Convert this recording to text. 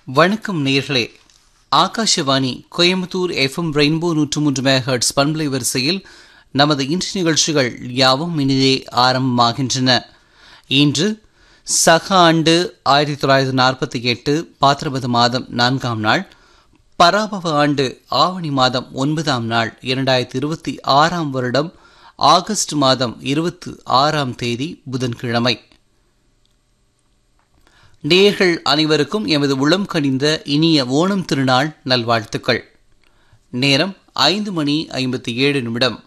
வணக்கம் நேர்களே Akashvani Coimbatore FM rainbow நூற்று மூன்று மெகாஹெர்ட்ஸ் பண்பலை வரிசையில் நமது இன்று நிகழ்ச்சிகள் யாவும் இனிதே ஆரம்பமாகின்றன இன்று சக ஆண்டு ஆயிரத்தி தொள்ளாயிரத்தி நாற்பத்தி எட்டு பாத்திரபத மாதம் நான்காம் நாள் பராபவ ஆண்டு ஆவணி மாதம் ஒன்பதாம் நாள் இரண்டாயிரத்தி இருபத்தி ஆறாம் வருடம் ஆகஸ்ட் மாதம் இருபத்தி ஆறாம் தேதி புதன்கிழமை நேர்கள் அனைவருக்கும் எமது உளம் கனிந்த இனிய ஓணம் திருநாள் நல்வாழ்த்துக்கள் நேரம் ஐந்து மணி ஐம்பத்தி ஏழு நிமிடம்